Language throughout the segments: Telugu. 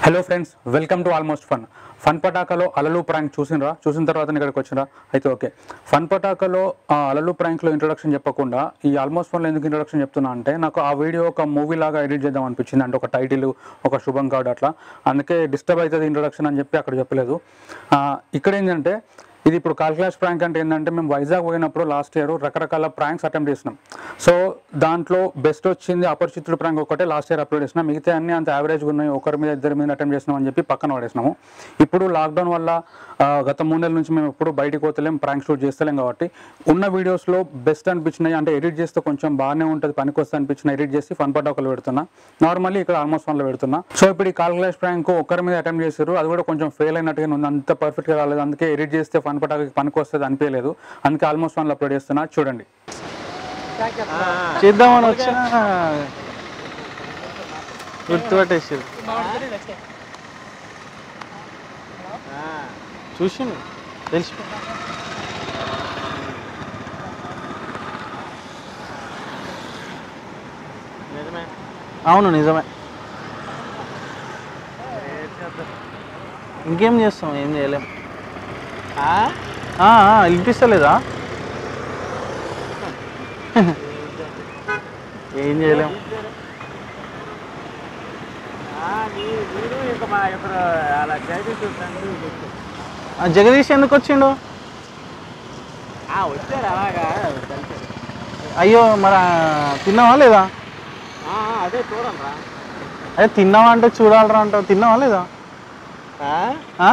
Hello friends welcome to almost fun fun పటాకలో అలలు ప్రాంక్ చూసినరా చూసిన తర్వాత ఇక్కడికి వచ్చినరా అయితే ఓకే ఫన్ పటాకలో ఆ, అలలు ప్రాంక్లో ఇంట్రొడక్షన్ చెప్పకుండా ఈ ఆల్మోస్ట్ ఫన్లో ఎందుకు ఇంట్రొడక్షన్ చెప్తున్నా అంటే నాకు ఆ వీడియో ఒక మూవీ లాగా ఎడిట్ చేద్దాం అనిపించింది అంటే ఒక టైటిల్ ఒక శుభం కార్డు అట్లా అందుకే డిస్టర్బ్ అవుతుంది ఇంట్రొడక్షన్ అని చెప్పి అక్కడ చెప్పలేదు ఆ, ఇక్కడ ఏంటంటే ఇది ఇప్పుడు కాల్ క్లాస్ ప్రాంక్ అంటే ఏంటంటే మేము వైజాగ్ పోయినప్పుడు లాస్ట్ ఇయర్ రకరకాల ప్రాంక్స్ అటెంప్ట్ చేసినాం సో దాంట్లో బెస్ట్ వచ్చింది అపరిచితుడు ప్రాంక్ ఒకటే లాస్ట్ ఇయర్ అప్లోడ్ చేసినాం మిగతా అన్ని అంత యావరేజ్గా ఉన్నాయి ఒకరి మీద ఇద్దరి మీద అటెంప్ట్ చేసినాం అని చెప్పి పక్కన పడేసినాము ఇప్పుడు లాక్డౌన్ వల్ల ఆ, గత మూడు నెలల నుంచి మేము ఎప్పుడు బయటికి పోతలేం ప్రాంక్ షూట్ చేస్తలేం కాబట్టి ఉన్న వీడియోస్లో బెస్ట్ అనిపించినాయి అంటే ఎడిట్ చేస్తే కొంచెం బాగానే ఉంటుంది పనికి వస్తే అనిపించిన ఎడిట్ చేసి ఫన్ పటాకులు పెడుతున్నా నార్మల్లీ ఇక్కడ ఆల్మోస్ట్ వన్లో పెడుతున్నా సో ఇప్పుడు ఈ కాల్ క్లాస్ ప్రాంక్ ఒకరి మీద అటెంప్ట్ చేశారు అది కూడా కొంచెం ఫెయిల్ అయినట్టుగా ఉంది అంత పర్ఫెక్ట్గా రాలేదు అందుకే ఎడిట్ చేస్తే ఫన్ పటాకి పనికి వస్తుంది అనిపించలేదు అందుకే ఆల్మోస్ట్ వన్లో అప్లోడ్ చేస్తున్నా చూడండి చేద్దామని వచ్చిన గుర్తుపట్టేసారు చూసి తెలిసి అవును నిజమే ఇంకేం చేస్తాం ఏం చేయలేం ఆ, ఆ, వినిపిస్తలేదా ఏం చేయలేం ఆ జగదీష్ ఎందుకు వచ్చిండు వచ్చారు అలాగా అయ్యో మరి ఆ, తిన్నావా లేదా అదే చూడండి రా అదే తిన్నావా అంటే చూడాలరా అంటావు తిన్నావా లేదా ఆ?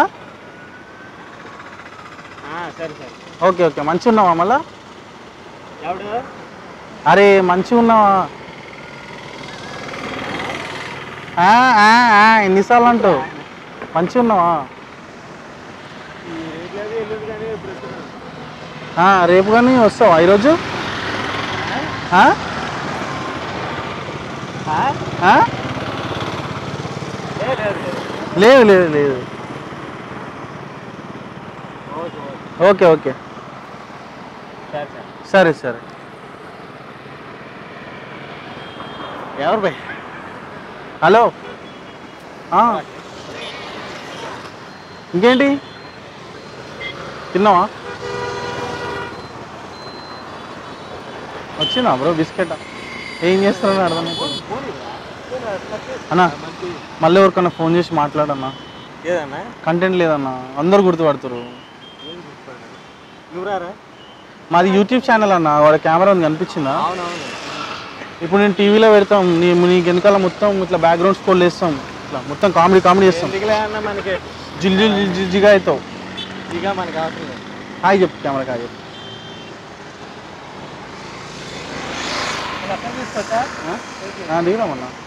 సరే సరే ఓకే ఓకే మంచిగా ఉన్నావా మళ్ళా ఎవడు అరే మంచిగా ఉన్నావా ఆ, ఆ, ఆ, ఎన్నిసార్లు అంటావు మంచిగా ఉన్నావా ఈ రేపు లేదు ఎల్లుండి కానీ ఇప్పుడు వస్తున్నాను ఆ, రేపు కానీ వస్తావా ఈరోజు ఆ? ఆ? లేదు లేదు లేదు లేదు లేదు లేదు ఓకే ఓకే ఓకే ఓకే సరే సరే సరే సరే ఎవరు భయ్ హలో ఆ. ఇంకేంటి తిన్నావా వచ్చిందా బ్రో బిస్కెట్ ఏం చేస్తున్నావు అర్థం అన్నా మళ్ళీ ఎవరికన్నా ఫోన్ చేసి మాట్లాడన్నా ఏదన్నా కంటెంట్ లేదన్నా అందరు గుర్తుపడతారు ఏం చూసుకోండి నువ్వురారా మాది యూట్యూబ్ ఛానల్ అన్న వాడి కెమెరా ఉంది కనిపించిందా అవునవును ఇప్పుడు నేను టీవీలో పెడతాం నీ నీకు వెనకాల మొత్తం ఇట్లా బ్యాక్గ్రౌండ్ స్కోర్ వేస్తాం ఇట్లా మొత్తం కామెడీ కామెడీ చేస్తాం ఎందుకులే అన్న మనకి జిల్ జిల్ జిల్ జిల్ జిగా అవుతావు ఇక మనకి అవసరం లేదు హాయ్ చెప్పు కెమెరా హాయ్ చెప్పు దిగుదామన్నా